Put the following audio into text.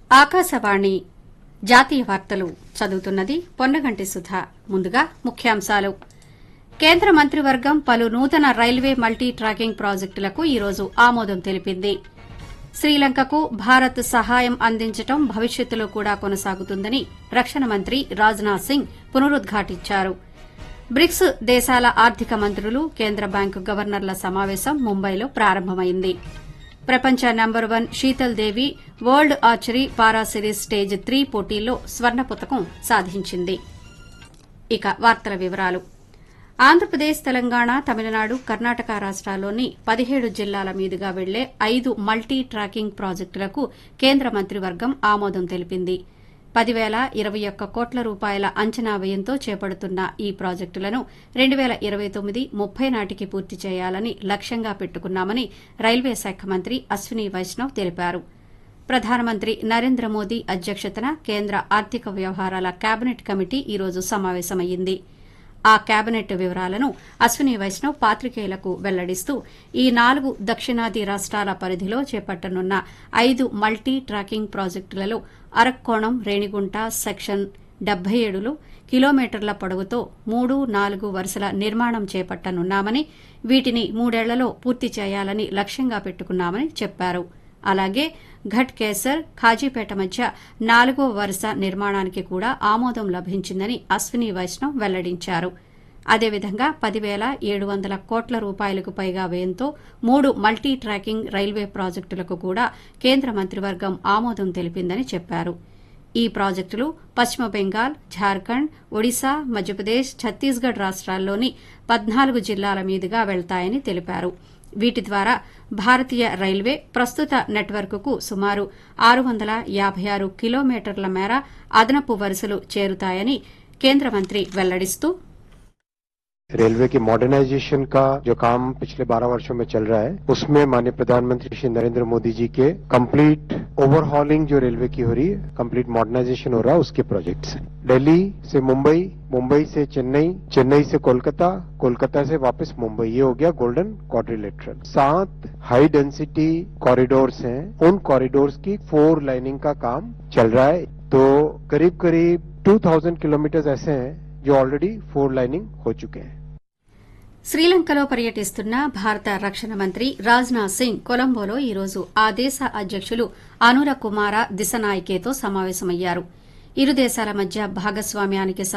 ఆకాశవాణి జాతీయ వార్తలు చదువుతున్నది పొన్నగంటి సుధ ముందుగా ముఖ్యాంశాలు కేంద్ర మంత్రివర్గం పలు నూతన రైల్వే మల్టీ ట్రాకింగ్ ప్రాజెక్టులకు ఈ రోజు ఆమోదం తెలిపింది శ్రీలంకకు భారత్ సహాయం అందించడం భవిష్యత్తులో కూడా కొనసాగుతుందని రక్షణ మంత్రి రాజ్నాథ్ సింగ్ పునరుద్ఘాటించారు బ్రిక్స్ దేశాల ఆర్థిక మంత్రులు కేంద్ర బ్యాంకు గవర్నర్ల సమావేశం ముంబైలో ప్రారంభమైంది ప్రపంచ number one Sheetal Devi world archery para series stage three పోటీల్లో స్వర్ణ పతకం సాధించింది ఇక వార్తల వివరాలు ఆంధ్రప్రదేశ్ తెలంగాణ తమిళనాడు కర్ణాటక రాష్ట్రాల్లోని పదిహేడు జిల్లాల మీదుగా వెళ్లే ఐదు మల్టీ ట్రాకింగ్ ప్రాజెక్టులకు కేంద్ర మంత్రివర్గం ఆమోదం తెలిపింది పదివేల ఇరవై ఒక్క కోట్ల రూపాయల అంచనా వ్యయంతో చేపడుతున్న ఈ ప్రాజెక్టులను రెండు వేల ఇరవై తొమ్మిది ముప్పై నాటికి పూర్తి చేయాలని లక్ష్యంగా పెట్టుకున్నామని రైల్వే శాఖ మంత్రి అశ్విని వైష్ణవ్ తెలిపారు ప్రధానమంత్రి నరేంద్ర మోదీ అధ్యక్షతన కేంద్ర ఆర్థిక వ్యవహారాల కేబినెట్ కమిటీ ఈ రోజు సమావేశమైంది ఆ కేబినెట్ వివరాలను అశ్విని వైష్ణవ్ పాత్రికేయులకు వెల్లడిస్తూ ఈ నాలుగు దక్షిణాది రాష్ట్రాల పరిధిలో చేపట్టనున్న ఐదు మల్టీ ట్రాకింగ్ ప్రాజెక్టులలో అరక్కోణం రేణిగుంట సెక్షన్ డెబ్బై ఏడులో కిలోమీటర్ల పొడవుతో మూడు నాలుగు వరుసల నిర్మాణం చేపట్టనున్నామని వీటిని మూడేళ్లలో పూర్తి చేయాలని లక్ష్యంగా పెట్టుకున్నామని చెప్పారు అలాగే ఘట్ కేసర్ ఖాజీపేట మధ్య నాలుగో వరుస నిర్మాణానికి కూడా ఆమోదం లభించిందని అశ్విని వైష్ణవ్ వెల్లడించారు అదేవిధంగా పదివేల ఏడు వందల కోట్ల రూపాయలకు పైగా వ్యయంతో మూడు మల్టీ ట్రాకింగ్ రైల్వే ప్రాజెక్టులకు కూడా కేంద్ర మంత్రివర్గం ఆమోదం తెలిపిందని చెప్పారు ఈ ప్రాజెక్టులు పశ్చిమ బెంగాల్ ఝార్ఖండ్ ఒడిశా మధ్యప్రదేశ్ ఛత్తీస్గఢ్ రాష్ట్రాల్లోని పద్నాలుగు జిల్లాల మీదుగా వెళ్తాయని తెలిపారు వీటి ద్వారా భారతీయ రైల్వే ప్రస్తుత నెట్వర్క్కు సుమారు ఆరు వందల యాబై ఆరు కిలోమీటర్ల మేర అదనపు వరుసలు చేరుతాయని కేంద్ర మంత్రి వెల్లడిస్తూ रेलवे की मॉडर्नाइजेशन का जो काम पिछले 12 वर्षों में चल रहा है उसमें माननीय प्रधानमंत्री श्री नरेंद्र मोदी जी के कंप्लीट ओवरहॉलिंग जो रेलवे की हो रही है कंप्लीट मॉडर्नाइजेशन हो रहा है उसके प्रोजेक्ट्स हैं दिल्ली से मुंबई मुंबई से चेन्नई चेन्नई से कोलकाता कोलकाता से वापस मुंबई ये हो गया गोल्डन क्वाड्रिलेटरल सात हाई डेंसिटी कॉरिडोर्स हैं उन कॉरिडोर्स की फोर लाइनिंग का काम चल रहा है तो करीब करीब 2000 किलोमीटर ऐसे हैं जो ऑलरेडी फोर लाइनिंग हो चुके हैं శ్రీలంకలో పర్యటిస్తున్న భారత రక్షణ మంత్రి రాజ్నాథ్ సింగ్ కొలంబోలో ఈ రోజు ఆ దేశ అధ్యకులు అనుర కుమార దిశనాయకేతో సమావేశమయ్యారు ఇరు దేశాల మధ్య భాగస్వామ్యానికి